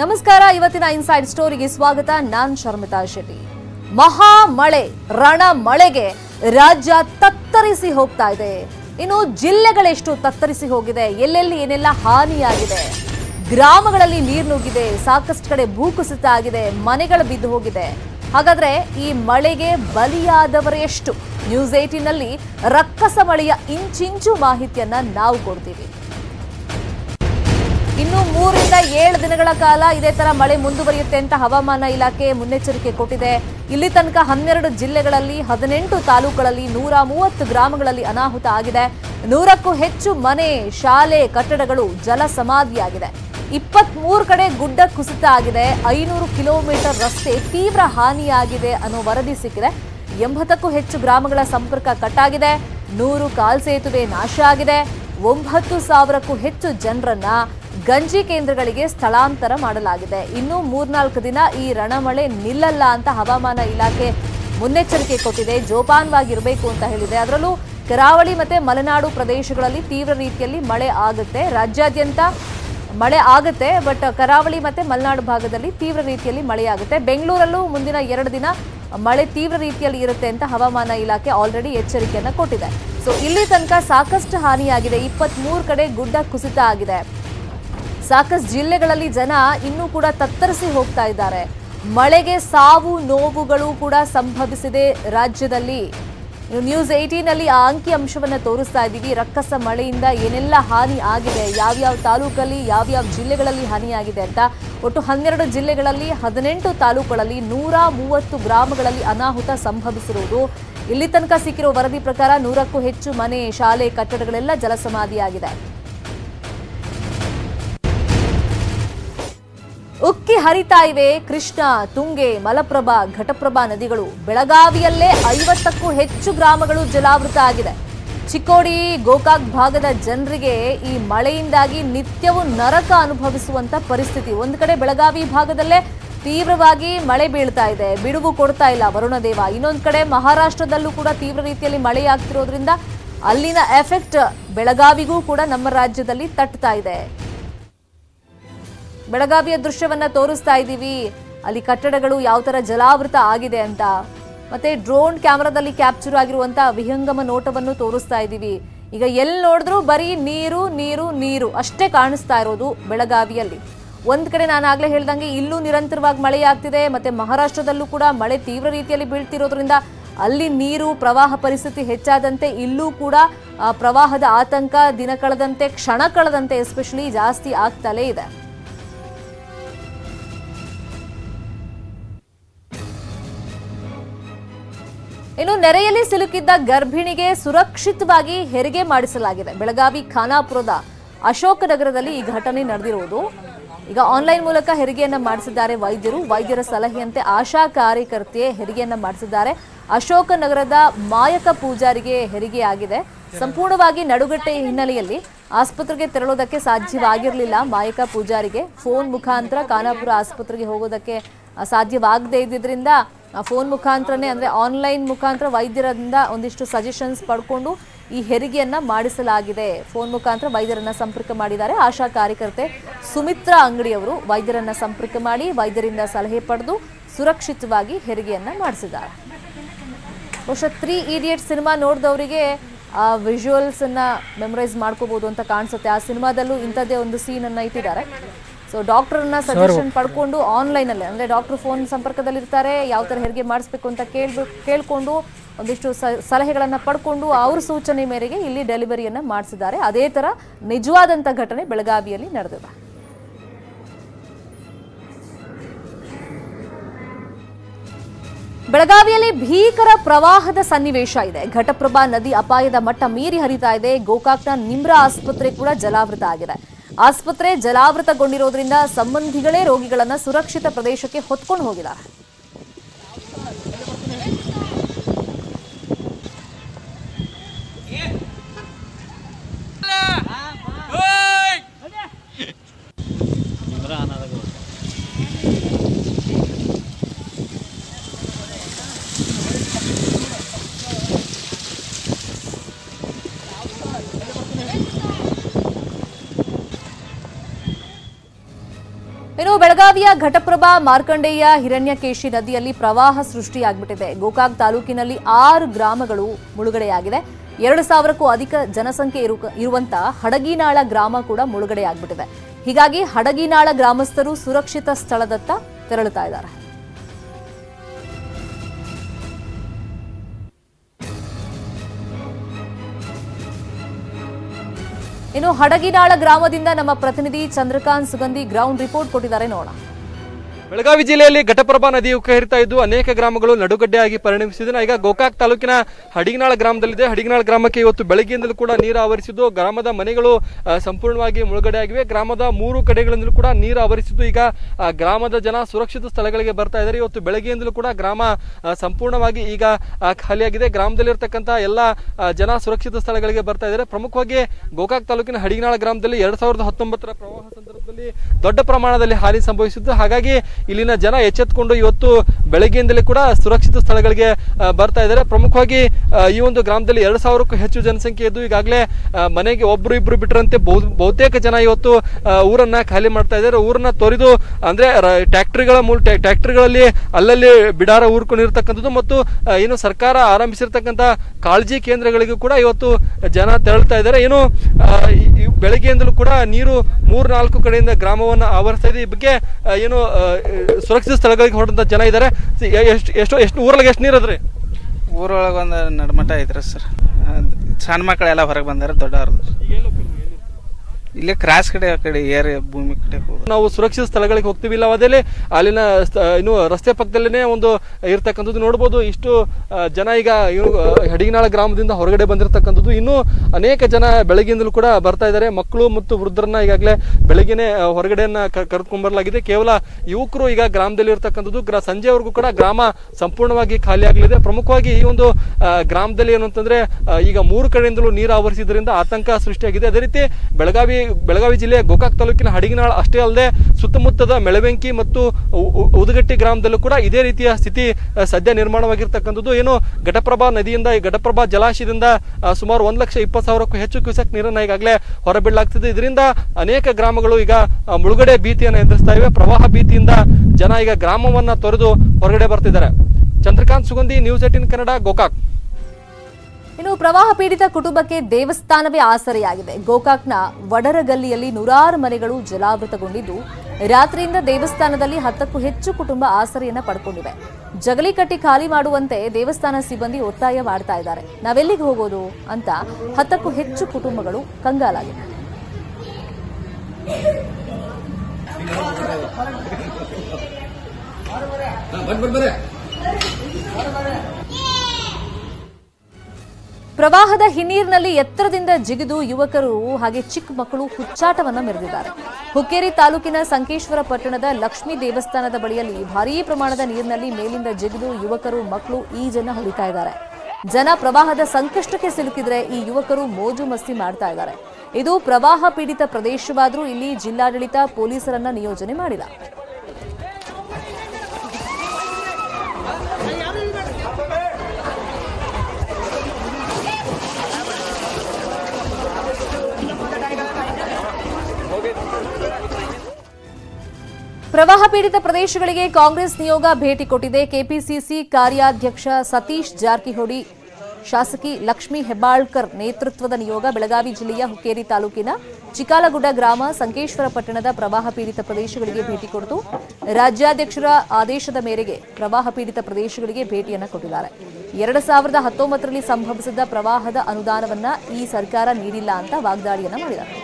ನಮಸ್ಕಾರ ಇವತ್ತಿನ ಇನ್ಸೈಡ್ ಸ್ಟೋರಿಗೆ ಸ್ವಾಗತ ನಾನ್ ಶರ್ಮಿತಾ ಶೆಟ್ಟಿ ಮಹಾ ಮಳೆ ರಣ ಮಳೆಗೆ ರಾಜ್ಯ ತತ್ತರಿಸಿ ಹೋಗ್ತಾ ಇದೆ ಇನ್ನು ಜಿಲ್ಲೆಗಳೆಷ್ಟು ತತ್ತರಿಸಿ ಹೋಗಿದೆ ಎಲ್ಲೆಲ್ಲಿ ಏನೆಲ್ಲ ಹಾನಿಯಾಗಿದೆ ಗ್ರಾಮಗಳಲ್ಲಿ ನೀರು ನುಗ್ಗಿದೆ ಸಾಕಷ್ಟು ಕಡೆ ಭೂಕುಸಿತ ಆಗಿದೆ ಮನೆಗಳು ಬಿದ್ದು ಹೋಗಿದೆ ಹಾಗಾದ್ರೆ ಈ ಮಳೆಗೆ ಬಲಿಯಾದವರ ಎಷ್ಟು ನ್ಯೂಸ್ ಏಟಿನಲ್ಲಿ ರಕ್ಕಸ ಮಳೆಯ ಇಂಚಿಂಚು ಮಾಹಿತಿಯನ್ನ ನಾವು ಕೊಡ್ತೀವಿ ಇನ್ನು ಮೂರರಿಂದ ಏಳು ದಿನಗಳ ಕಾಲ ಇದೇ ತರ ಮಳೆ ಮುಂದುವರಿಯುತ್ತೆ ಅಂತ ಹವಾಮಾನ ಇಲಾಖೆ ಮುನ್ನೆಚ್ಚರಿಕೆ ಕೊಟ್ಟಿದೆ ಇಲ್ಲಿ ತನಕ ಹನ್ನೆರಡು ಜಿಲ್ಲೆಗಳಲ್ಲಿ ಹದಿನೆಂಟು ತಾಲೂಕುಗಳಲ್ಲಿ ನೂರ ಮೂವತ್ತು ಗ್ರಾಮಗಳಲ್ಲಿ ಅನಾಹುತ ಆಗಿದೆ ನೂರಕ್ಕೂ ಹೆಚ್ಚು ಮನೆ ಶಾಲೆ ಕಟ್ಟಡಗಳು ಜಲ ಸಮಾಧಿಯಾಗಿದೆ ಇಪ್ಪತ್ಮೂರು ಕಡೆ ಗುಡ್ಡ ಕುಸಿತ ಆಗಿದೆ ಐನೂರು ಕಿಲೋಮೀಟರ್ ರಸ್ತೆ ತೀವ್ರ ಹಾನಿಯಾಗಿದೆ ಅನ್ನೋ ವರದಿ ಸಿಕ್ಕಿದೆ ಎಂಬತ್ತಕ್ಕೂ ಹೆಚ್ಚು ಗ್ರಾಮಗಳ ಸಂಪರ್ಕ ಕಟ್ಟಾಗಿದೆ ನೂರು ಕಾಲ್ಸೇತುವೆ ನಾಶ ಆಗಿದೆ ಒಂಬತ್ತು ಸಾವಿರಕ್ಕೂ ಹೆಚ್ಚು ಜನರನ್ನ ಗಂಜಿ ಕೇಂದ್ರಗಳಿಗೆ ಸ್ಥಳಾಂತರ ಮಾಡಲಾಗಿದೆ ಇನ್ನು ಮೂರ್ನಾಲ್ಕು ದಿನ ಈ ರಣಮಳೆ ನಿಲ್ಲಲ್ಲ ಅಂತ ಹವಾಮಾನ ಇಲಾಖೆ ಮುನ್ನೆಚ್ಚರಿಕೆ ಕೊಟ್ಟಿದೆ ಜೋಪಾನವಾಗಿರಬೇಕು ಅಂತ ಹೇಳಿದೆ ಅದರಲ್ಲೂ ಕರಾವಳಿ ಮತ್ತೆ ಮಲೆನಾಡು ಪ್ರದೇಶಗಳಲ್ಲಿ ತೀವ್ರ ರೀತಿಯಲ್ಲಿ ಮಳೆ ಆಗುತ್ತೆ ರಾಜ್ಯಾದ್ಯಂತ ಮಳೆ ಆಗುತ್ತೆ ಬಟ್ ಕರಾವಳಿ ಮತ್ತೆ ಮಲೆನಾಡು ಭಾಗದಲ್ಲಿ ತೀವ್ರ ರೀತಿಯಲ್ಲಿ ಮಳೆಯಾಗುತ್ತೆ ಬೆಂಗಳೂರಲ್ಲೂ ಮುಂದಿನ ಎರಡು ದಿನ ಮಳೆ ತೀವ್ರ ರೀತಿಯಲ್ಲಿ ಇರುತ್ತೆ ಅಂತ ಹವಾಮಾನ ಇಲಾಖೆ ಆಲ್ರೆಡಿ ಎಚ್ಚರಿಕೆಯನ್ನ ಕೊಟ್ಟಿದೆ ಸೊ ಇಲ್ಲಿ ತನಕ ಸಾಕಷ್ಟು ಹಾನಿಯಾಗಿದೆ ಇಪ್ಪತ್ಮೂರು ಕಡೆ ಗುಡ್ಡ ಕುಸಿತ ಆಗಿದೆ ಸಾಕಷ್ಟು ಜಿಲ್ಲೆಗಳಲ್ಲಿ ಜನ ಇನ್ನೂ ಕೂಡ ತತ್ತರಿಸಿ ಹೋಗ್ತಾ ಇದ್ದಾರೆ ಮಳೆಗೆ ಸಾವು ನೋವುಗಳು ಕೂಡ ಸಂಭವಿಸಿದೆ ರಾಜ್ಯದಲ್ಲಿ ಇನ್ನು ನ್ಯೂಸ್ ಏಯ್ಟೀನಲ್ಲಿ ಆ ಅಂಕಿ ಅಂಶವನ್ನ ತೋರಿಸ್ತಾ ಇದ್ದೀವಿ ರಕ್ಕಸ ಮಳೆಯಿಂದ ಏನೆಲ್ಲ ಹಾನಿ ಆಗಿದೆ ಯಾವ್ಯಾವ ತಾಲೂಕಲ್ಲಿ ಯಾವ್ಯಾವ ಜಿಲ್ಲೆಗಳಲ್ಲಿ ಹಾನಿಯಾಗಿದೆ ಅಂತ ಒಟ್ಟು ಹನ್ನೆರಡು ಜಿಲ್ಲೆಗಳಲ್ಲಿ ಹದಿನೆಂಟು ತಾಲೂಕುಗಳಲ್ಲಿ ನೂರ ಮೂವತ್ತು ಗ್ರಾಮಗಳಲ್ಲಿ ಅನಾಹುತ ಸಂಭವಿಸಿರುವುದು ಇಲ್ಲಿ ತನಕ ಸಿಕ್ಕಿರೋ ವರದಿ ಪ್ರಕಾರ ನೂರಕ್ಕೂ ಹೆಚ್ಚು ಮನೆ ಶಾಲೆ ಕಟ್ಟಡಗಳೆಲ್ಲ ಜಲಸಮಾಧಿಯಾಗಿದೆ ಉಕ್ಕಿ ಹರಿತಾ ಇವೆ ಕೃಷ್ಣ ತುಂಗೆ ಮಲಪ್ರಭಾ ಘಟಪ್ರಭಾ ನದಿಗಳು ಬೆಳಗಾವಿಯಲ್ಲೇ ಐವತ್ತಕ್ಕೂ ಹೆಚ್ಚು ಗ್ರಾಮಗಳು ಜಲಾವೃತ ಆಗಿದೆ ಚಿಕ್ಕೋಡಿ ಗೋಕಾಕ್ ಭಾಗದ ಜನರಿಗೆ ಈ ಮಳೆಯಿಂದಾಗಿ ನಿತ್ಯವೂ ನರಕ ಅನುಭವಿಸುವಂತ ಪರಿಸ್ಥಿತಿ ಒಂದು ಕಡೆ ಬೆಳಗಾವಿ ಭಾಗದಲ್ಲೇ ತೀವ್ರವಾಗಿ ಮಳೆ ಬೀಳ್ತಾ ಇದೆ ಬಿಡುವು ಕೊಡ್ತಾ ಇಲ್ಲ ವರುಣದೇವ ಇನ್ನೊಂದು ಕಡೆ ಮಹಾರಾಷ್ಟ್ರದಲ್ಲೂ ಕೂಡ ತೀವ್ರ ರೀತಿಯಲ್ಲಿ ಮಳೆಯಾಗ್ತಿರೋದ್ರಿಂದ ಅಲ್ಲಿನ ಎಫೆಕ್ಟ್ ಬೆಳಗಾವಿಗೂ ಕೂಡ ನಮ್ಮ ರಾಜ್ಯದಲ್ಲಿ ತಟ್ತಾ ಇದೆ ಬೆಳಗಾವಿಯ ದೃಶ್ಯವನ್ನ ತೋರಿಸ್ತಾ ಇದ್ದೀವಿ ಅಲ್ಲಿ ಕಟ್ಟಡಗಳು ಯಾವ ತರ ಜಲಾವೃತ ಆಗಿದೆ ಅಂತ ಮತ್ತೆ ಡ್ರೋನ್ ಕ್ಯಾಮೆರಾದಲ್ಲಿ ಕ್ಯಾಪ್ಚರ್ ಆಗಿರುವಂತ ವಿಹಂಗಮ ನೋಟವನ್ನು ತೋರಿಸ್ತಾ ಇದ್ದೀವಿ ಈಗ ಎಲ್ಲಿ ನೋಡಿದ್ರು ಬರೀ ನೀರು ನೀರು ನೀರು ಅಷ್ಟೇ ಕಾಣಿಸ್ತಾ ಇರೋದು ಬೆಳಗಾವಿಯಲ್ಲಿ ಒಂದ್ ಕಡೆ ನಾನು ಆಗ್ಲೇ ಹೇಳ್ದಂಗೆ ಇಲ್ಲೂ ನಿರಂತರವಾಗಿ ಮಳೆ ಆಗ್ತಿದೆ ಮತ್ತೆ ಮಹಾರಾಷ್ಟ್ರದಲ್ಲೂ ಕೂಡ ಮಳೆ ತೀವ್ರ ರೀತಿಯಲ್ಲಿ ಬೀಳ್ತಿರೋದ್ರಿಂದ ಅಲ್ಲಿ ನೀರು ಪ್ರವಾಹ ಪರಿಸ್ಥಿತಿ ಹೆಚ್ಚಾದಂತೆ ಇಲ್ಲೂ ಕೂಡ ಆ, ಪ್ರವಾಹದ ಆತಂಕ ದಿನ ಕಳೆದಂತೆ ಕ್ಷಣ ಕಳೆದಂತೆ ಎಸ್ಪೆಷಲಿ ಜಾಸ್ತಿ ಆಗ್ತಲೇ ಇದೆ ಇನ್ನು ನೆರೆಯಲ್ಲಿ ಸಿಲುಕಿದ್ದ ಗರ್ಭಿಣಿಗೆ ಸುರಕ್ಷಿತವಾಗಿ ಹೆರಿಗೆ ಮಾಡಿಸಲಾಗಿದೆ ಬೆಳಗಾವಿ ಖಾನಾಪುರದ ಅಶೋಕನಗರದಲ್ಲಿ ಈ ಘಟನೆ ನಡೆದಿರುವುದು ಈಗ ಆನ್ಲೈನ್ ಮೂಲಕ ಹೆರಿಗೆಯನ್ನ ಮಾಡಿಸಿದ್ದಾರೆ ವೈದ್ಯರು ವೈದ್ಯರ ಸಲಹೆಯಂತೆ ಆಶಾ ಕಾರ್ಯಕರ್ತೆಯೇ ಹೆರಿಗೆಯನ್ನ ಮಾಡಿಸಿದ್ದಾರೆ ಅಶೋಕನಗರದ ಮಾಯಕ ಪೂಜಾರಿಗೆ ಹೆರಿಗೆ ಆಗಿದೆ ಸಂಪೂರ್ಣವಾಗಿ ನಡುಗಟ್ಟೆ ಹಿನ್ನೆಲೆಯಲ್ಲಿ ಆಸ್ಪತ್ರೆಗೆ ತೆರಳೋದಕ್ಕೆ ಸಾಧ್ಯವಾಗಿರಲಿಲ್ಲ ಮಾಯಕ ಪೂಜಾರಿಗೆ ಫೋನ್ ಮುಖಾಂತರ ಖಾನಾಪುರ ಆಸ್ಪತ್ರೆಗೆ ಹೋಗೋದಕ್ಕೆ ಆ, ಸಾಧ್ಯವಾಗದೇ ಇದ್ದಿದ್ರಿಂದ ಫೋನ್ ಮುಖಾಂತರನೇ ಅಂದ್ರೆ ಆನ್ಲೈನ್ ಮುಖಾಂತರ ವೈದ್ಯರಿಂದ ಒಂದಿಷ್ಟು ಸಜೆಷನ್ಸ್ ಪಡ್ಕೊಂಡು ಈ ಹೆರಿಗೆಯನ್ನ ಮಾಡಿಸಲಾಗಿದೆ ಫೋನ್ ಮುಖಾಂತರ ವೈದ್ಯರನ್ನ ಸಂಪರ್ಕ ಮಾಡಿದ್ದಾರೆ ಆಶಾ ಕಾರ್ಯಕರ್ತೆ ಸುಮಿತ್ರಾ ಅಂಗಡಿಯವರು ವೈದ್ಯರನ್ನ ಸಂಪರ್ಕ ಮಾಡಿ ವೈದ್ಯರಿಂದ ಸಲಹೆ ಪಡೆದು ಸುರಕ್ಷಿತವಾಗಿ ಹೆರಿಗೆಯನ್ನ ಮಾಡಿಸಿದ್ದಾರೆ ಬಹುಶಃ ತ್ರೀ ಇಡಿಯಟ್ ಸಿನಿಮಾ ನೋಡಿದವರಿಗೆ ಆ ವಿಜುವಲ್ಸ್ ಅನ್ನ ಮೆಮರೈಸ್ ಮಾಡ್ಕೋಬಹುದು ಅಂತ ಕಾಣಿಸುತ್ತೆ ಆ ಸಿನಿಮಾದಲ್ಲೂ ಇಂಥದ್ದೇ ಒಂದು ಸೀನ್ ಅನ್ನ ಇಟ್ಟಿದ್ದಾರೆ ಸೊ ಡಾಕ್ಟರ್ನ ಸಜೆಷನ್ ಪಡ್ಕೊಂಡು ಆನ್ಲೈನ್ ಅಲ್ಲೇ ಅಂದ್ರೆ ಡಾಕ್ಟರ್ ಫೋನ್ ಸಂಪರ್ಕದಲ್ಲಿರ್ತಾರೆ ಯಾವ ತರ ಹೆರಿಗೆ ಮಾಡಿಸ್ಬೇಕು ಅಂತ ಕೇಳ್ಬೇಕು ಕೇಳ್ಕೊಂಡು ಒಂದಿಷ್ಟು ಸ- ಸಲಹೆಗಳನ್ನ ಪಡ್ಕೊಂಡು ಅವ್ರ ಸೂಚನೆ ಮೇರೆಗೆ ಇಲ್ಲಿ ಡೆಲಿವರಿಯನ್ನ ಮಾಡಿಸಿದ್ದಾರೆ ಅದೇ ತರ ನಿಜವಾದಂತ ಘಟನೆ ಬೆಳಗಾವಿಯಲ್ಲಿ ನಡೆದಿದೆ ಬೆಳಗಾವಿಯಲ್ಲಿ ಭೀಕರ ಪ್ರವಾಹದ ಸನ್ನಿವೇಶ ಇದೆ ಘಟಪ್ರಭಾ ನದಿ ಅಪಾಯದ ಮಟ್ಟ ಮೀರಿ ಹರಿತಾ ಇದೆ ಗೋಕಾಕ್ನ ನಿಮ್ರಾ ಆಸ್ಪತ್ರೆ ಕೂಡ ಜಲಾವೃತ ಆಗಿದೆ ಆಸ್ಪತ್ರೆ ಜಲಾವೃತಗೊಂಡಿರೋದ್ರಿಂದ ಸಂಬಂಧಿಗಳೇ ರೋಗಿಗಳನ್ನ ಸುರಕ್ಷಿತ ಪ್ರದೇಶಕ್ಕೆ ಹೊತ್ಕೊಂಡು ಹೋಗಿದ್ದಾರೆ ಇನ್ನು ಇನ್ನು ಬೆಳಗಾವಿಯ ಘಟಪ್ರಭಾ ಮಾರ್ಕಂಡೇಯ ಹಿರಣ್ಯಕೇಶಿ ನದಿಯಲ್ಲಿ ಪ್ರವಾಹ ಸೃಷ್ಟಿಯಾಗ್ಬಿಟ್ಟಿದೆ ಗೋಕಾಕ್ ತಾಲೂಕಿನಲ್ಲಿ ಆರು ಗ್ರಾಮಗಳು ಮುಳುಗಡೆಯಾಗಿದೆ ಎರಡು ಸಾವಿರಕ್ಕೂ ಅಧಿಕ ಜನಸಂಖ್ಯೆ ಇರು ಇರುವಂತ ಹಡಗಿನಾಳ ಗ್ರಾಮ ಕೂಡ ಮುಳುಗಡೆಯಾಗ್ಬಿಟ್ಟಿದೆ ಹೀಗಾಗಿ ಹಡಗಿನಾಳ ಗ್ರಾಮಸ್ಥರು ಸುರಕ್ಷಿತ ಸ್ಥಳದತ್ತ ತೆರಳುತ್ತಾ ಇದ್ದಾರೆ ಇನ್ನು ಹಡಗಿನಾಳ ಗ್ರಾಮದಿಂದ ನಮ್ಮ ಪ್ರತಿನಿಧಿ ಚಂದ್ರಕಾಂತ್ ಸುಗಂಧಿ ಗ್ರೌಂಡ್ ರಿಪೋರ್ಟ್ ಕೊಟ್ಟಿದ್ದಾರೆ ನೋಡೋಣ ಬೆಳಗಾವಿ ಜಿಲ್ಲೆಯಲ್ಲಿ ಘಟಪ್ರಭಾ ನದಿಯು ಹರಿತಾ ಇದ್ದು ಅನೇಕ ಗ್ರಾಮಗಳು ನಡುಗಡ್ಡೆಯಾಗಿ ಪರಿಣಮಿಸಿದೆ ಈಗ ಗೋಕಾಕ್ ತಾಲೂಕಿನ ಹಡಿಗನಾಳ ಗ್ರಾಮದಲ್ಲಿದೆ ಹಡಿಗನಾಳ ಗ್ರಾಮಕ್ಕೆ ಇವತ್ತು ಬೆಳಗ್ಗೆಯಿಂದಲೂ ಕೂಡ ನೀರು ಆವರಿಸಿದ್ದು ಗ್ರಾಮದ ಮನೆಗಳು ಆ, ಸಂಪೂರ್ಣವಾಗಿ ಮುಳುಗಡೆಯಾಗಿವೆ ಗ್ರಾಮದ ಮೂರು ಕಡೆಗಳಿಂದಲೂ ಕೂಡ ನೀರು ಆವರಿಸಿದ್ದು ಈಗ ಆ, ಗ್ರಾಮದ ಜನ ಸುರಕ್ಷಿತ ಸ್ಥಳಗಳಿಗೆ ಬರ್ತಾ ಇದ್ದಾರೆ ಇವತ್ತು ಬೆಳಗ್ಗೆಯಿಂದಲೂ ಕೂಡ ಗ್ರಾಮ ಆ, ಸಂಪೂರ್ಣವಾಗಿ ಈಗ ಆ, ಖಾಲಿಯಾಗಿದೆ ಗ್ರಾಮದಲ್ಲಿರ್ತಕ್ಕಂಥ ಎಲ್ಲ ಆ, ಜನ ಸುರಕ್ಷಿತ ಸ್ಥಳಗಳಿಗೆ ಬರ್ತಾ ಇದ್ದಾರೆ ಪ್ರಮುಖವಾಗಿ ಗೋಕಾಕ್ ತಾಲೂಕಿನ ಹಡಿಗನಾಳ ಗ್ರಾಮದಲ್ಲಿ ಎರಡ್ ಸಾವಿರದ ಹತ್ತೊಂಬತ್ತರ ಪ್ರವಾಹ ಸಂದರ್ಭದಲ್ಲಿ ದೊಡ್ಡ ಪ್ರಮಾಣದಲ್ಲಿ ಹಾನಿ ಸಂಭವಿಸಿದ್ದು ಹಾಗಾಗಿ ಇಲ್ಲಿನ ಜನ ಎಚ್ಚೆತ್ತುಕೊಂಡು ಇವತ್ತು ಬೆಳಗ್ಗೆಯಿಂದಲೇ ಕೂಡ ಸುರಕ್ಷಿತ ಸ್ಥಳಗಳಿಗೆ ಆ, ಬರ್ತಾ ಇದ್ದಾರೆ ಪ್ರಮುಖವಾಗಿ ಆ, ಈ ಒಂದು ಗ್ರಾಮದಲ್ಲಿ ಎರಡು ಸಾವಿರಕ್ಕೂ ಹೆಚ್ಚು ಜನಸಂಖ್ಯೆ ಇದ್ದು ಈಗಾಗಲೇ ಆ, ಮನೆಗೆ ಒಬ್ರು ಇಬ್ರು ಬಿಟ್ಟರಂತೆ ಬಹು- ಬಹುತೇಕ ಜನ ಇವತ್ತು ಆ, ಊರನ್ನ ಖಾಲಿ ಮಾಡ್ತಾ ಇದ್ದಾರೆ ಊರನ್ನ ತೊರೆದು ಅಂದ್ರೆ ರ- ಟ್ಯಾಕ್ಟ್ರಿಗಳ ಮೂಲ ಟ್ಯಾಕ್ಟ್ರಿಗಳಲ್ಲಿ ಅಲ್ಲಲ್ಲಿ ಬಿಡಾರ ಊರ್ಕೊಂಡಿರ್ತಕ್ಕಂಥದ್ದು ಮತ್ತು ಆ, ಏನು ಸರ್ಕಾರ ಆರಂಭಿಸಿರ್ತಕ್ಕಂಥ ಕಾಳಜಿ ಕೇಂದ್ರಗಳಿಗೂ ಕೂಡ ಇವತ್ತು ಜನ ತೆರಳ್ತಾ ಇದ್ದಾರೆ ಏನು ಆ, ಈ- ಈ ಬೆಳಗ್ಗೆಯಿಂದಲೂ ಕೂಡ ನೀರು ಮೂರ್ ನಾಲ್ಕು ಕಡೆಯಿಂದ ಗ್ರಾಮವನ್ನು ಆವರಿಸ್ತಾ ಇದೆ ಈ ಬಗ್ಗೆ ಆ, ಏನು ಆ, ಸುರಕ್ಷಿತ ಸ್ಥಳಗಳಿಗೆ ಹೊರಟಂತ ಜನ ಇದ್ದಾರೆ ಎಷ್ಟು ಎಷ್ಟು ಎಷ್ಟು ಊರೊಳಗೆ ಎಷ್ಟು ನೀರು ಅದ್ರಿ ಊರೊಳಗೆ ಒಂದು ನಡುಮಠ ಐತ್ರಿ ಸರ್ ಸಣ್ಣ ಮಕ್ಕಳೆಲ್ಲ ಹೊರಗೆ ಬಂದಾರ ದೊಡ್ಡವ್ರದ್ದು ಇಲ್ಲೇ ಕ್ರಾಸ್ ಕಡೆ ಆ ಕಡೆ ಏರಿಯಾ ಭೂಮಿ ಕಡೆ ಹೋಗೋದು ನಾವು ಸುರಕ್ಷಿತ ಸ್ಥಳಗಳಿಗೆ ಹೋಗ್ತೀವಿ ಇಲ್ಲ ಅದೇ ಅಲ್ಲಿನ ಸ್ಥ- ಇನ್ನು ರಸ್ತೆ ಪಕ್ಕದಲ್ಲೇ ಒಂದು ಇರ್ತಕ್ಕಂಥದ್ದು ನೋಡ್ಬೋದು ಇಷ್ಟು ಆ, ಜನ ಈಗ ಇವು, ಆ, ಹಡಿಗನಾಳ ಗ್ರಾಮದಿಂದ ಹೊರಗಡೆ ಬಂದಿರತಕ್ಕಂಥದ್ದು ಇನ್ನೂ ಅನೇಕ ಜನ ಬೆಳಗ್ಗೆಯಿಂದಲೂ ಕೂಡ ಬರ್ತಾ ಇದ್ದಾರೆ ಮಕ್ಕಳು ಮತ್ತು ವೃದ್ಧರನ್ನ ಈಗಾಗಲೇ ಬೆಳಗ್ಗೆನೆ ಆ, ಹೊರಗಡೆಯನ್ನ ಕ- ಕರೆದುಕೊಂಡ್ಬರಲಾಗಿದೆ ಕೇವಲ ಯುವಕರು ಈಗ ಗ್ರಾಮದಲ್ಲಿ ಇರ್ತಕ್ಕಂಥದ್ದು ಗ್ರ ಸಂಜೆವರೆಗೂ ಕೂಡ ಗ್ರಾಮ ಸಂಪೂರ್ಣವಾಗಿ ಖಾಲಿ ಆಗಲಿದೆ ಪ್ರಮುಖವಾಗಿ ಈ ಒಂದು ಆ, ಗ್ರಾಮದಲ್ಲಿ ಏನು ಅಂತಂದ್ರೆ ಆ, ಈಗ ಮೂರು ಕಡೆಯಿಂದಲೂ ನೀರು ಆವರಿಸಿದ್ರಿಂದ ಆತಂಕ ಸೃಷ್ಟಿಯಾಗಿದೆ ಅದೇ ರೀತಿ ಬೆಳಗಾವಿ ಬೆಳಗಾವಿ ಜಿಲ್ಲೆಯ ಗೋಕಾಕ್ ತಾಲೂಕಿನ ಹಡಿಗನಾಳ ಅಷ್ಟೇ ಅಲ್ಲದೆ ಸುತ್ತಮುತ್ತದ ಮೆಳವೆಂಕಿ ಮತ್ತು ಉ- ಉ- ಉದಗಟ್ಟಿ ಗ್ರಾಮದಲ್ಲೂ ಕೂಡ ಇದೇ ರೀತಿಯ ಸ್ಥಿತಿ ಆ, ಸದ್ಯ ನಿರ್ಮಾಣವಾಗಿರ್ತಕ್ಕಂಥದ್ದು ಏನು ಘಟಪ್ರಭಾ ನದಿಯಿಂದ ಈ ಘಟಪ್ರಭಾ ಜಲಾಶಯದಿಂದ ಆ, ಸುಮಾರು ಒಂದ್ ಲಕ್ಷ ಇಪ್ಪತ್ತು ಸಾವಿರಕ್ಕೂ ಹೆಚ್ಚು ಕ್ಯೂಸೆಕ್ ನೀರನ್ನ ಈಗಾಗಲೇ ಹೊರಬಿಡಲಾಗ್ತಿದೆ ಇದರಿಂದ ಅನೇಕ ಗ್ರಾಮಗಳು ಈಗ ಆ, ಮುಳುಗಡೆ ಭೀತಿಯನ್ನು ಎದುರಿಸ್ತಾ ಇವೆ ಪ್ರವಾಹ ಭೀತಿಯಿಂದ ಜನ ಈಗ ಗ್ರಾಮವನ್ನ ತೊರೆದು ಹೊರಗಡೆ ಬರ್ತಿದ್ದಾರೆ ಚಂದ್ರಕಾಂತ್ ಸುಗಂಧಿ ನ್ಯೂಸ್ ಏಟಿನ್ ಕನ್ನಡ ಗೋಕಾಕ್ ಇನ್ನು ಪ್ರವಾಹ ಪೀಡಿತ ಕುಟುಂಬಕ್ಕೆ ದೇವಸ್ಥಾನವೇ ಆಸರೆಯಾಗಿದೆ ಗೋಕಾಕ್ನ ವಡರಗಲ್ಲಿಯಲ್ಲಿ ನೂರಾರು ಮನೆಗಳು ಜಲಾವೃತಗೊಂಡಿದ್ದು ರಾತ್ರಿಯಿಂದ ದೇವಸ್ಥಾನದಲ್ಲಿ ಹತ್ತಕ್ಕೂ ಹೆಚ್ಚು ಕುಟುಂಬ ಆಸರೆಯನ್ನ ಪಡ್ಕೊಂಡಿವೆ ಜಗಲಿ ಕಟ್ಟಿ ಖಾಲಿ ಮಾಡುವಂತೆ ದೇವಸ್ಥಾನ ಸಿಬ್ಬಂದಿ ಒತ್ತಾಯ ಮಾಡ್ತಾ ಇದ್ದಾರೆ ನಾವೆಲ್ಲಿಗೆ ಹೋಗೋದು ಅಂತ ಹತ್ತಕ್ಕೂ ಹೆಚ್ಚು ಕುಟುಂಬಗಳು ಕಂಗಾಲಾಗಿವೆ ಪ್ರವಾಹದ ಹಿನ್ನೀರಿನಲ್ಲಿ ಎತ್ತರದಿಂದ ಜಿಗಿದು ಯುವಕರು ಹಾಗೆ ಚಿಕ್ಕ ಮಕ್ಕಳು ಹುಚ್ಚಾಟವನ್ನ ಮೆರೆದಿದ್ದಾರೆ ಹುಕ್ಕೇರಿ ತಾಲೂಕಿನ ಸಂಕೇಶ್ವರ ಪಟ್ಟಣದ ಲಕ್ಷ್ಮೀ ದೇವಸ್ಥಾನದ ಬಳಿಯಲ್ಲಿ ಭಾರೀ ಪ್ರಮಾಣದ ನೀರಿನಲ್ಲಿ ಮೇಲಿಂದ ಜಿಗಿದು ಯುವಕರು ಮಕ್ಕಳು ಈಜನ್ನ ಹೊಡಿತಾ ಇದ್ದಾರೆ ಜನ ಪ್ರವಾಹದ ಸಂಕಷ್ಟಕ್ಕೆ ಸಿಲುಕಿದ್ರೆ ಈ ಯುವಕರು ಮೋಜು ಮಸ್ತಿ ಮಾಡ್ತಾ ಇದ್ದಾರೆ ಇದು ಪ್ರವಾಹ ಪೀಡಿತ ಪ್ರದೇಶವಾದರೂ ಇಲ್ಲಿ ಜಿಲ್ಲಾಡಳಿತ ಪೊಲೀಸರನ್ನ ನಿಯೋಜನೆ ಮಾಡಿಲ್ಲ ಪ್ರವಾಹ ಪೀಡಿತ ಪ್ರದೇಶಗಳಿಗೆ ಕಾಂಗ್ರೆಸ್ ನಿಯೋಗ ಭೇಟಿ ಕೊಟ್ಟಿದೆ ಕೆಪಿಸಿಸಿ ಕಾರ್ಯಾಧ್ಯಕ್ಷ ಸತೀಶ್ ಜಾರಕಿಹೊಳಿ ಶಾಸಕಿ ಲಕ್ಷ್ಮೀ ಹೆಬ್ಬಾಳ್ಕರ್ ನೇತೃತ್ವದ ನಿಯೋಗ ಬೆಳಗಾವಿ ಜಿಲ್ಲೆಯ ಹುಕ್ಕೇರಿ ತಾಲೂಕಿನ ಚಿಕಾಲಗುಡ್ಡ ಗ್ರಾಮ ಸಂಕೇಶ್ವರ ಪಟ್ಟಣದ ಪ್ರವಾಹ ಪೀಡಿತ ಪ್ರದೇಶಗಳಿಗೆ ಭೇಟಿ ಕೊಟ್ಟು ರಾಜ್ಯಾಧ್ಯಕ್ಷರ ಆದೇಶದ ಮೇರೆಗೆ ಪ್ರವಾಹ ಪೀಡಿತ ಪ್ರದೇಶಗಳಿಗೆ ಭೇಟಿಯನ್ನು ಕೊಟ್ಟಿದ್ದಾರೆ ಎರಡು ಸಾವಿರದ ಹತ್ತೊಂಬತ್ತರಲ್ಲಿ ಸಂಭವಿಸಿದ ಪ್ರವಾಹದ ಅನುದಾನವನ್ನ ಈ ಸರ್ಕಾರ ನೀಡಿಲ್ಲ ಅಂತ ವಾಗ್ದಾಳಿಯನ್ನ ಮಾಡಿದ್ದಾರೆ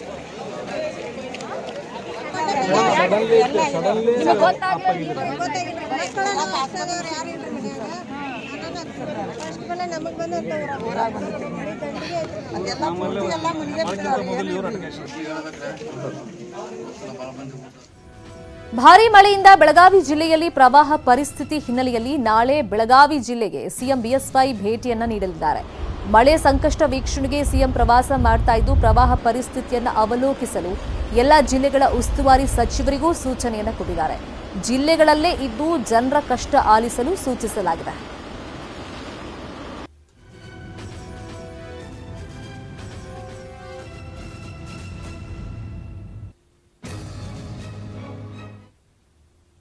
ಭಾರೀ ಮಳೆಯಿಂದ ಬೆಳಗಾವಿ ಜಿಲ್ಲೆಯಲ್ಲಿ ಪ್ರವಾಹ ಪರಿಸ್ಥಿತಿ ಹಿನ್ನೆಲೆಯಲ್ಲಿ ನಾಳೆ ಬೆಳಗಾವಿ ಜಿಲ್ಲೆಗೆ ಸಿಎಂ ಬಿಎಸ್ವೈ ಭೇಟಿಯನ್ನ ನೀಡಲಿದ್ದಾರೆ ಮಳೆ ಸಂಕಷ್ಟ ವೀಕ್ಷಣೆಗೆ ಸಿಎಂ ಪ್ರವಾಸ ಮಾಡ್ತಾ ಇದ್ದು ಪ್ರವಾಹ ಪರಿಸ್ಥಿತಿಯನ್ನ ಅವಲೋಕಿಸಲು ಎಲ್ಲ ಜಿಲ್ಲೆಗಳ ಉಸ್ತುವಾರಿ ಸಚಿವರಿಗೂ ಸೂಚನೆಯನ್ನ ಕೊಟ್ಟಿದ್ದಾರೆ ಜಿಲ್ಲೆಗಳಲ್ಲೇ ಇದ್ದು ಜನರ ಕಷ್ಟ ಆಲಿಸಲು ಸೂಚಿಸಲಾಗಿದೆ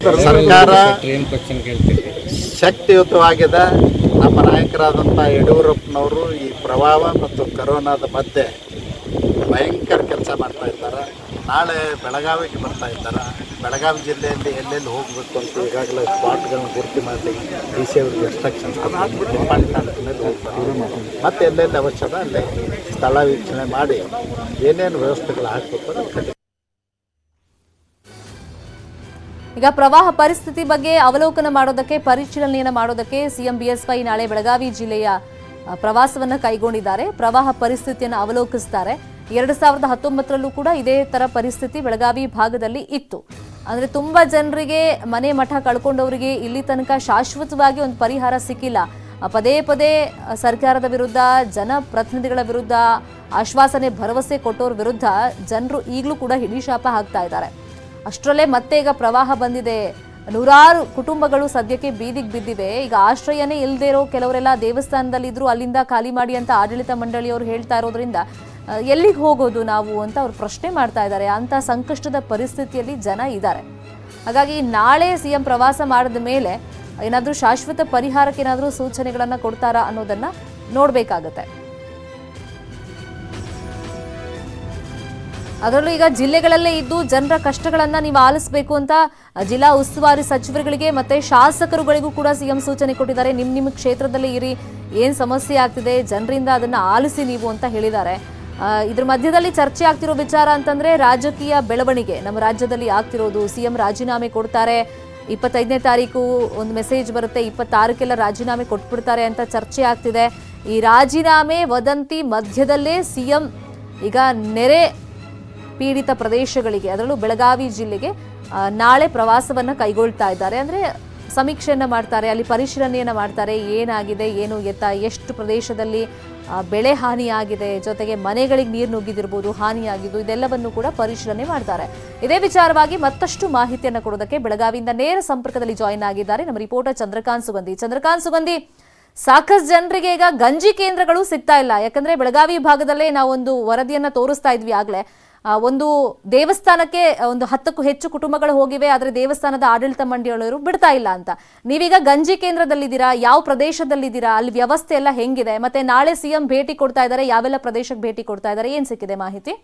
ಸರ್ಕಾರ ಶಕ್ತಿಯುತವಾಗಿದೆ ನಮ್ಮ ನಾಯಕರಾದಂಥ ಯಡಿಯೂರಪ್ಪನವರು ಈ ಪ್ರವಾಹ ಮತ್ತು ಕರೋನಾದ ಮಧ್ಯೆ ಭಯಂಕರ ಕೆಲಸ ಮಾಡ್ತಾ ಇದ್ದಾರೆ ನಾಳೆ ಬೆಳಗಾವಿಗೆ ಬರ್ತಾ ಇದ್ದಾರೆ ಬೆಳಗಾವಿ ಜಿಲ್ಲೆಯಲ್ಲಿ ಎಲ್ಲೆಲ್ಲಿ ಹೋಗಬೇಕು ಅಂತ ಈಗಾಗಲೇ ಸ್ಪಾಟ್ಗಳನ್ನ ಗುರುತು ಮಾಡಿ ಡಿ ಸಿ ಅವ್ರಿಗೆ ಇನ್ಸ್ಟ್ರಕ್ಷನ್ಸ್ ಡಿಪಾರ್ಟ್ಮೆಂಟ್ ಮೇಲೆ ಹೋಗ್ತಾರೆ ಮತ್ತೆ ಎಲ್ಲೆಲ್ಲಿ ಅವಶ್ಯಕ ಅಲ್ಲಿ ಸ್ಥಳ ವೀಕ್ಷಣೆ ಮಾಡಿ ಏನೇನು ವ್ಯವಸ್ಥೆಗಳು ಹಾಕಬೇಕು ಅದನ್ನು ಖಂಡಿತ ಈಗ ಪ್ರವಾಹ ಪರಿಸ್ಥಿತಿ ಬಗ್ಗೆ ಅವಲೋಕನ ಮಾಡೋದಕ್ಕೆ ಪರಿಶೀಲನೆಯನ್ನ ಮಾಡೋದಕ್ಕೆ ಸಿಎಂ ಬಿಎಸ್ವೈ ನಾಳೆ ಬೆಳಗಾವಿ ಜಿಲ್ಲೆಯ ಆ, ಪ್ರವಾಸವನ್ನ ಕೈಗೊಂಡಿದ್ದಾರೆ ಪ್ರವಾಹ ಪರಿಸ್ಥಿತಿಯನ್ನು ಅವಲೋಕಿಸ್ತಾರೆ ಎರಡು ಸಾವಿರದ ಹತ್ತೊಂಬತ್ತರಲ್ಲೂ ಕೂಡ ಇದೇ ತರ ಪರಿಸ್ಥಿತಿ ಬೆಳಗಾವಿ ಭಾಗದಲ್ಲಿ ಇತ್ತು ಅಂದ್ರೆ ತುಂಬಾ ಜನರಿಗೆ ಮನೆ ಮಠ ಕಳ್ಕೊಂಡವರಿಗೆ ಇಲ್ಲಿ ತನಕ ಶಾಶ್ವತವಾಗಿ ಒಂದು ಪರಿಹಾರ ಸಿಕ್ಕಿಲ್ಲ ಆ, ಪದೇ ಪದೇ ಆ, ಸರ್ಕಾರದ ವಿರುದ್ಧ ಜನಪ್ರತಿನಿಧಿಗಳ ವಿರುದ್ಧ ಆಶ್ವಾಸನೆ ಭರವಸೆ ಕೊಟ್ಟೋರ್ ವಿರುದ್ಧ ಜನರು ಈಗಲೂ ಕೂಡ ಹಿಡಿಶಾಪ ಹಾಕ್ತಾ ಇದ್ದಾರೆ ಅಷ್ಟರಲ್ಲೇ ಮತ್ತೆ ಈಗ ಪ್ರವಾಹ ಬಂದಿದೆ ನೂರಾರು ಕುಟುಂಬಗಳು ಸದ್ಯಕ್ಕೆ ಬೀದಿಗೆ ಬಿದ್ದಿವೆ ಈಗ ಆಶ್ರಯನೇ ಇಲ್ಲದೆ ಇರೋ ಕೆಲವರೆಲ್ಲ ದೇವಸ್ಥಾನದಲ್ಲಿ ಇದ್ರು ಅಲ್ಲಿಂದ ಖಾಲಿ ಮಾಡಿ ಅಂತ ಆಡಳಿತ ಮಂಡಳಿಯವರು ಹೇಳ್ತಾ ಇರೋದ್ರಿಂದ ಆ, ಎಲ್ಲಿಗೆ ಹೋಗೋದು ನಾವು ಅಂತ ಅವ್ರು ಪ್ರಶ್ನೆ ಮಾಡ್ತಾ ಇದ್ದಾರೆ ಅಂತ ಸಂಕಷ್ಟದ ಪರಿಸ್ಥಿತಿಯಲ್ಲಿ ಜನ ಇದ್ದಾರೆ ಹಾಗಾಗಿ ನಾಳೆ ಸಿಎಂ ಪ್ರವಾಸ ಮಾಡಿದ ಮೇಲೆ ಏನಾದರೂ ಶಾಶ್ವತ ಪರಿಹಾರಕ್ಕೆ ಏನಾದರೂ ಸೂಚನೆಗಳನ್ನ ಕೊಡ್ತಾರಾ ಅನ್ನೋದನ್ನ ನೋಡ್ಬೇಕಾಗತ್ತೆ ಅದರಲ್ಲೂ ಈಗ ಜಿಲ್ಲೆಗಳಲ್ಲೇ ಇದ್ದು ಜನರ ಕಷ್ಟಗಳನ್ನ ನೀವು ಆಲಿಸಬೇಕು ಅಂತ ಜಿಲ್ಲಾ ಉಸ್ತುವಾರಿ ಸಚಿವರುಗಳಿಗೆ ಮತ್ತೆ ಶಾಸಕರುಗಳಿಗೂ ಕೂಡ ಸಿಎಂ ಸೂಚನೆ ಕೊಟ್ಟಿದ್ದಾರೆ ನಿಮ್ ನಿಮ್ಮ ಕ್ಷೇತ್ರದಲ್ಲಿ ಇರಿ ಏನ್ ಸಮಸ್ಯೆ ಆಗ್ತಿದೆ ಜನರಿಂದ ಅದನ್ನ ಆಲಿಸಿ ನೀವು ಅಂತ ಹೇಳಿದ್ದಾರೆ ಆ, ಇದ್ರ ಮಧ್ಯದಲ್ಲಿ ಚರ್ಚೆ ಆಗ್ತಿರೋ ವಿಚಾರ ಅಂತಂದ್ರೆ ರಾಜಕೀಯ ಬೆಳವಣಿಗೆ ನಮ್ಮ ರಾಜ್ಯದಲ್ಲಿ ಆಗ್ತಿರೋದು ಸಿಎಂ ರಾಜೀನಾಮೆ ಕೊಡ್ತಾರೆ ಇಪ್ಪತ್ತೈದನೇ ತಾರೀಕು ಒಂದು ಮೆಸೇಜ್ ಬರುತ್ತೆ ಇಪ್ಪತ್ತಾರಕ್ಕೆಲ್ಲ ರಾಜೀನಾಮೆ ಕೊಟ್ಬಿಡ್ತಾರೆ ಅಂತ ಚರ್ಚೆ ಆಗ್ತಿದೆ ಈ ರಾಜೀನಾಮೆ ವದಂತಿ ಮಧ್ಯದಲ್ಲೇ ಸಿಎಂ ಈಗ ನೆರೆ ಪೀಡಿತ ಪ್ರದೇಶಗಳಿಗೆ ಅದರಲ್ಲೂ ಬೆಳಗಾವಿ ಜಿಲ್ಲೆಗೆ ಆ, ನಾಳೆ ಪ್ರವಾಸವನ್ನ ಕೈಗೊಳ್ತಾ ಇದ್ದಾರೆ ಅಂದ್ರೆ ಸಮೀಕ್ಷೆಯನ್ನ ಮಾಡ್ತಾರೆ ಅಲ್ಲಿ ಪರಿಶೀಲನೆಯನ್ನ ಮಾಡ್ತಾರೆ ಏನಾಗಿದೆ ಏನು ಎತ್ತ ಎಷ್ಟು ಪ್ರದೇಶದಲ್ಲಿ ಆ, ಬೆಳೆ ಹಾನಿಯಾಗಿದೆ ಜೊತೆಗೆ ಮನೆಗಳಿಗೆ ನೀರು ನುಗ್ಗಿದಿರ್ಬೋದು ಹಾನಿಯಾಗಿದ್ದು ಇದೆಲ್ಲವನ್ನು ಕೂಡ ಪರಿಶೀಲನೆ ಮಾಡ್ತಾರೆ ಇದೇ ವಿಚಾರವಾಗಿ ಮತ್ತಷ್ಟು ಮಾಹಿತಿಯನ್ನು ಕೊಡೋದಕ್ಕೆ ಬೆಳಗಾವಿಯಿಂದ ನೇರ ಸಂಪರ್ಕದಲ್ಲಿ ಜಾಯಿನ್ ಆಗಿದ್ದಾರೆ ನಮ್ಮ ರಿಪೋರ್ಟರ್ ಚಂದ್ರಕಾಂತ್ ಸುಗಂಧಿ ಚಂದ್ರಕಾಂತ್ ಸುಗಂಧಿ ಸಾಕಷ್ಟು ಜನರಿಗೆ ಈಗ ಗಂಜಿ ಕೇಂದ್ರಗಳು ಸಿಗ್ತಾ ಇಲ್ಲ ಯಾಕಂದ್ರೆ ಬೆಳಗಾವಿ ಭಾಗದಲ್ಲೇ ನಾವೊಂದು ವರದಿಯನ್ನ ತೋರಿಸ್ತಾ ಇದ್ವಿ ಆಗ್ಲೇ ಆ, ಒಂದು ದೇವಸ್ಥಾನಕ್ಕೆ ಒಂದು ಹತ್ತಕ್ಕೂ ಹೆಚ್ಚು ಕುಟುಂಬಗಳು ಹೋಗಿವೆ ಆದ್ರೆ ದೇವಸ್ಥಾನದ ಆಡಳಿತ ಮಂಡಳಿಯವರು ಬಿಡ್ತಾ ಇಲ್ಲ ಅಂತ ನೀವೀಗ ಗಂಜಿ ಕೇಂದ್ರದಲ್ಲಿದ್ದೀರಾ ಯಾವ ಪ್ರದೇಶದಲ್ಲಿದ್ದೀರಾ ಅಲ್ಲಿ ವ್ಯವಸ್ಥೆ ಎಲ್ಲ ಹೆಂಗಿದೆ ಮತ್ತೆ ನಾಳೆ ಸಿಎಂ ಭೇಟಿ ಕೊಡ್ತಾ ಇದ್ದಾರೆ ಯಾವೆಲ್ಲ ಪ್ರದೇಶಕ್ಕೆ ಭೇಟಿ ಕೊಡ್ತಾ ಇದ್ದಾರೆ ಏನ್ ಸಿಕ್ಕಿದೆ ಮಾಹಿತಿ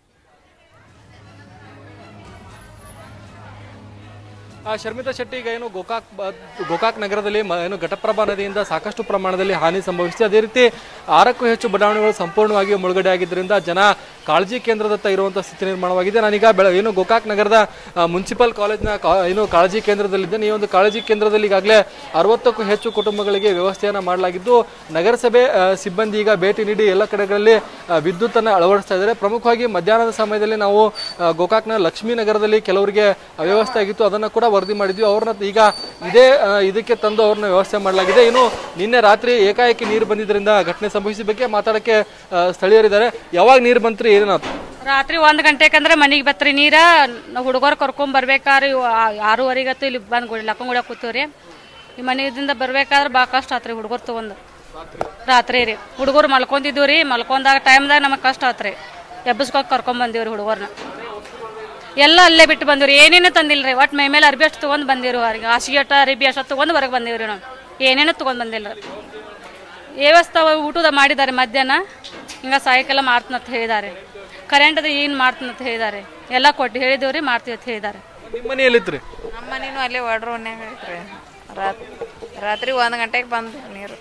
ಆ, ಶರ್ಮಿತಾ ಶೆಟ್ಟಿ ಈಗ ಏನು ಗೋಕಾಕ್ ಬ- ಗೋಕಾಕ್ ನಗರದಲ್ಲಿ ಮ- ಏನು ಘಟಪ್ರಭಾ ನದಿಯಿಂದ ಸಾಕಷ್ಟು ಪ್ರಮಾಣದಲ್ಲಿ ಹಾನಿ ಸಂಭವಿಸಿದೆ ಅದೇ ರೀತಿ ಆರಕ್ಕೂ ಹೆಚ್ಚು ಬಡಾವಣೆಗಳು ಸಂಪೂರ್ಣವಾಗಿ ಮುಳುಗಡೆ ಆಗಿದ್ದರಿಂದ ಜನ ಕಾಳಜಿ ಕೇಂದ್ರದತ್ತ ಇರುವಂತಹ ಸ್ಥಿತಿ ನಿರ್ಮಾಣವಾಗಿದೆ ನಾನೀಗ ಬೆಳ ಏನು ಗೋಕಾಕ್ ನಗರದ ಆ, ಮುನ್ಸಿಪಲ್ ಕಾಲೇಜ್ನ ಕಾ- ಏನು ಕಾಳಜಿ ಕೇಂದ್ರದಲ್ಲಿದ್ದೇನೆ ಈ ಒಂದು ಕಾಳಜಿ ಕೇಂದ್ರದಲ್ಲಿ ಈಗಾಗಲೇ ಅರವತ್ತಕ್ಕೂ ಹೆಚ್ಚು ಕುಟುಂಬಗಳಿಗೆ ವ್ಯವಸ್ಥೆಯನ್ನು ಮಾಡಲಾಗಿದ್ದು ನಗರಸಭೆ ಆ, ಸಿಬ್ಬಂದಿ ಈಗ ಭೇಟಿ ನೀಡಿ ಎಲ್ಲ ಕಡೆಗಳಲ್ಲಿ ಆ, ವಿದ್ಯುತ್ತನ್ನು ಅಳವಡಿಸ್ತಾ ಇದ್ದಾರೆ ಪ್ರಮುಖವಾಗಿ ಮಧ್ಯಾಹ್ನದ ಸಮಯದಲ್ಲಿ ನಾವು ಆ, ಗೋಕಾಕ್ನ ಲಕ್ಷ್ಮೀ ನಗರದಲ್ಲಿ ಕೆಲವರಿಗೆ ಅವ್ಯವಸ್ಥೆ ಆಗಿತ್ತು ಅದನ್ನು ಕೂಡ ವರದಿ ಮಾಡಿದ್ವಿ ಅವ್ರನ್ನ ಈಗ ಇದೇ ಆ, ಇದಕ್ಕೆ ತಂದು ಅವ್ರನ್ನ ವ್ಯವಸ್ಥೆ ಮಾಡಲಾಗಿದೆ ಇನ್ನು ನಿನ್ನೆ ರಾತ್ರಿ ಏಕಾಏಕಿ ನೀರು ಬಂದಿದ್ದರಿಂದ ಘಟನೆ ಸಂಭವಿಸಿದ ಬಗ್ಗೆ ಮಾತಾಡಕ್ಕೆ ಆ, ಸ್ಥಳೀಯರಿದ್ದಾರೆ ಯಾವಾಗ ನೀರು ಬಂತ್ರಿ ಏನಾಯ್ತು ರಾತ್ರಿ ಒಂದ್ ಗಂಟೆಕಂದ್ರೆ ಮನಿಗೆ ಬತ್ರಿ ನೀರ ಹುಡುಗರು ಕರ್ಕೊಂಡ್ ಬರ್ಬೇಕಾದ್ರೆ ಇವ್ ಆ- ಆರೂವರೆಗತ್ತು ಇಲ್ಲಿ ಬಂದು ಗುಡಿ ಲಕ್ಕಂ ಗುಡಿಯಾಗ ಕೂತೀವ್ರಿ ಈ ಮನೆಯಿಂದ ಬರ್ಬೇಕಾದ್ರೆ ಭಾಳ ಕಷ್ಟ ಆತ್ರಿ ಹುಡುಗರು ತಗೊಂಡು ರಾತ್ರಿ ರೀ ಹುಡುಗರು ಮಲ್ಕೊಂಡಿದ್ದೀವಿ ರೀ ಮಲ್ಕೊಂಡಾಗ ಟೈಮ್ದಾಗ ನಮಗೆ ಕಷ್ಟ ಆತ್ರಿ ಎಬ್ಬಸ್ಕೊಂಡು ಕರ್ಕೊಂಡ್ ಬಂದೀವ್ರಿ ಹುಡುಗರ್ನ ಎಲ್ಲ ಅಲ್ಲೇ ಬಿಟ್ಟು ಬಂದಿವ್ರಿ ಏನೇನು ತಂದಿಲ್ಲ ರೀ ಒಟ್ಟು ಮೈ ಮೇಲೆ ಅರ್ಬಿ ಅಷ್ಟು ತೊಗೊಂಡು ಬಂದಿವ್ರಿ ಹೊರಗೆ ಹಾಸಿಗೆ ಅಟ್ಟ ಅರ್ಬಿ ಅಷ್ಟು ತೊಗೊಂಡು ಹೊರಗೆ ಬಂದೀವ್ರಿ ನಾವು ಏನೇನು ತೊಗೊಂಡು ಬಂದಿಲ್ಲ ರೀ ವ್ಯವಸ್ಥೆ ಊಟದ ಮಾಡಿದ್ದಾರೆ ಮಧ್ಯಾಹ್ನ ಹಿಂಗೆ ಸಾಯಂಕಾಲ ಮಾಡ್ತೀನಂತ ಹೇಳಿದ್ದಾರೆ ಕರೆಂಟದ ಏನು ಮಾಡ್ತೀನಂತ ಹೇಳಿದ್ದಾರೆ ಎಲ್ಲ ಕೊಟ್ಟು ಹೇಳಿದೇವ್ರಿ ಮಾಡ್ತೀವಿ ಅಂತ ಹೇಳಿದ್ದಾರೆ ನಿಮ್ಮ ಮನೆಯಲ್ಲಿತ್ರಿ ನಮ್ಮ ಮನೇನು ಅಲ್ಲೇ ಒಡ್ರೋನ್ಯಾಗ ಐತ್ರಿ ರಾತ್ ರಾತ್ರಿ ಒಂದು ಗಂಟೆಗೆ ಬಂದು ನೀರು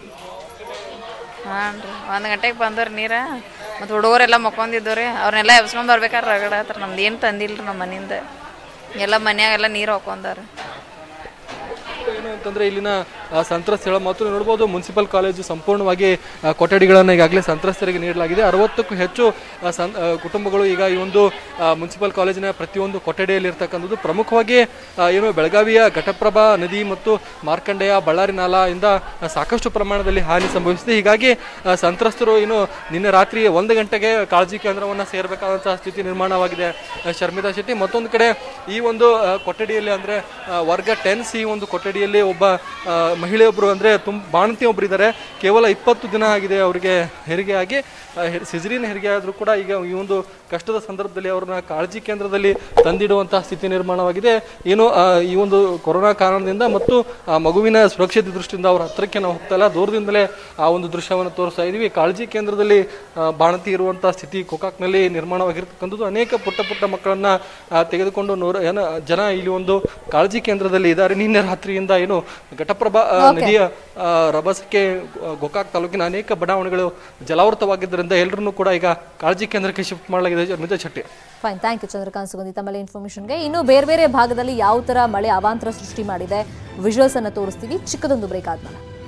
ಹಾಂ ರೀ ಒಂದು ಗಂಟೆಗೆ ಬಂದವ್ರಿ ನೀರು ಮತ್ತು ಹುಡುಗರೆಲ್ಲ ಮಕ್ಕೊಂದಿದ್ದು ರೀ ಅವ್ರನ್ನೆಲ್ಲ ಎಬ್ಸ್ಕೊಂಡ್ ಬರ್ಬೇಕಾರೆ ರಗಡ ಆತ್ರ ನಮ್ದು ಏನು ತಂದಿಲ್ಲ ರೀ ನಮ್ಮ ಮನೆಯಿಂದ ಎಲ್ಲ ಮನ್ಯಾಗೆಲ್ಲ ನೀರು ಹಾಕೊಂಡಾರ ಏನು ಅಂತಂದ್ರೆ ಇಲ್ಲಿನ ಆ, ಸಂತ್ರಸ್ತೆಗಳ ಮತ್ತು ನೀವು ನೋಡ್ಬೋದು ಮುನ್ಸಿಪಲ್ ಕಾಲೇಜು ಸಂಪೂರ್ಣವಾಗಿ ಆ, ಕೊಠಡಿಗಳನ್ನು ಈಗಾಗಲೇ ಸಂತ್ರಸ್ತರಿಗೆ ನೀಡಲಾಗಿದೆ ಅರವತ್ತಕ್ಕೂ ಹೆಚ್ಚು ಆ, ಸಂ ಆ, ಕುಟುಂಬಗಳು ಈಗ ಈ ಒಂದು ಆ, ಮುನ್ಸಿಪಲ್ ಕಾಲೇಜಿನ ಪ್ರತಿಯೊಂದು ಕೊಠಡಿಯಲ್ಲಿ ಇರ್ತಕ್ಕಂಥದ್ದು ಪ್ರಮುಖವಾಗಿ ಆ, ಏನು ಬೆಳಗಾವಿಯ ಘಟಪ್ರಭಾ ನದಿ ಮತ್ತು ಮಾರ್ಕಂಡೆಯ ಬಳ್ಳಾರಿ ನಾಲಾ ಇಂದ ಆ, ಸಾಕಷ್ಟು ಪ್ರಮಾಣದಲ್ಲಿ ಹಾನಿ ಸಂಭವಿಸಿದೆ ಹೀಗಾಗಿ ಆ, ಸಂತ್ರಸ್ತರು ಏನು ನಿನ್ನೆ ರಾತ್ರಿ ಒಂದು ಗಂಟೆಗೆ ಕಾಳಜಿ ಕೇಂದ್ರವನ್ನು ಸೇರಬೇಕಾದಂತಹ ಸ್ಥಿತಿ ನಿರ್ಮಾಣವಾಗಿದೆ ಆ, ಶರ್ಮಿಳಾ ಶೆಟ್ಟಿ ಮತ್ತೊಂದು ಕಡೆ ಈ ಒಂದು ಆ, ಕೊಠಡಿಯಲ್ಲಿ ಅಂದ್ರೆ ಆ, ವರ್ಗ ಟೆನ್ ಸಿ ಒಂದು ಕೊಠಡಿಯಲ್ಲಿ ಒಬ್ಬ ಆ, ಮಹಿಳೆಯೊಬ್ಬರು ಅಂದರೆ ತುಂಬ ಬಾಣಂತಿ ಒಬ್ಬರು ಇದ್ದಾರೆ ಕೇವಲ ಇಪ್ಪತ್ತು ದಿನ ಆಗಿದೆ ಅವರಿಗೆ ಹೆರಿಗೆ ಆಗಿ ಸಿಜರಿನ್ ಹೆರಿಗೆ ಆದರೂ ಕೂಡ ಈಗ ಈ ಒಂದು ಕಷ್ಟದ ಸಂದರ್ಭದಲ್ಲಿ ಅವ್ರನ್ನ ಕಾಳಜಿ ಕೇಂದ್ರದಲ್ಲಿ ತಂದಿಡುವಂತಹ ಸ್ಥಿತಿ ನಿರ್ಮಾಣವಾಗಿದೆ ಏನು ಆ, ಈ ಒಂದು ಕೊರೋನಾ ಕಾರಣದಿಂದ ಮತ್ತು ಆ ಮಗುವಿನ ಸುರಕ್ಷತೆ ದೃಷ್ಟಿಯಿಂದ ಅವ್ರ ಹತ್ರಕ್ಕೆ ನಾವು ಹೋಗ್ತಾ ಇಲ್ಲ ದೂರದಿಂದಲೇ ಆ ಒಂದು ದೃಶ್ಯವನ್ನು ತೋರಿಸ್ತಾ ಇದೀವಿ ಕಾಳಜಿ ಕೇಂದ್ರದಲ್ಲಿ ಆ, ಬಾಣಂತಿ ಇರುವಂತಹ ಸ್ಥಿತಿ ಗೋಕಾಕ್ನಲ್ಲಿ ನಿರ್ಮಾಣವಾಗಿರ್ತಕ್ಕಂಥದ್ದು ಅನೇಕ ಪುಟ್ಟ ಪುಟ್ಟ ಮಕ್ಕಳನ್ನ ಆ, ತೆಗೆದುಕೊಂಡು ನೂರ ಏನ ಜನ ಇಲ್ಲಿ ಒಂದು ಕಾಳಜಿ ಕೇಂದ್ರದಲ್ಲಿ ಇದ್ದಾರೆ ನಿನ್ನೆ ರಾತ್ರಿಯಿಂದ ಏನು ಘಟಪ್ರಭಾ ಆ, ನದಿಯ ಆ, ರಭಸಕ್ಕೆ ಗೋ- ಗೋಕಾಕ್ ತಾಲೂಕಿನ ಅನೇಕ ಬಡಾವಣೆಗಳು ಜಲಾವೃತವಾಗಿದ್ದರಿಂದ ಎಲ್ಲರನ್ನೂ ಕೂಡ ಈಗ ಕಾಳಜಿ ಕೇಂದ್ರಕ್ಕೆ ಶಿಫ್ಟ್ ಮಾಡಲಾಗಿದೆ Mita Shetty fine thank you Chandrakant Sugandhi ತಮ್ಮಲ್ಲಿ ಇನ್ಫಾರ್ಮೇಷನ್ಗೆ ಇನ್ನು ಬೇರೆ ಬೇರೆ ಭಾಗದಲ್ಲಿ ಯಾವ ತರ ಮಳೆ ಅವಾಂತರ ಸೃಷ್ಟಿ ಮಾಡಿದೆ ವಿಜುವಲ್ಸ್ ಅನ್ನ ತೋರಿಸ್ತೀವಿ ಚಿಕ್ಕದೊಂದು ಬ್ರೇಕ್ ಆದ್ಮೇಲೆ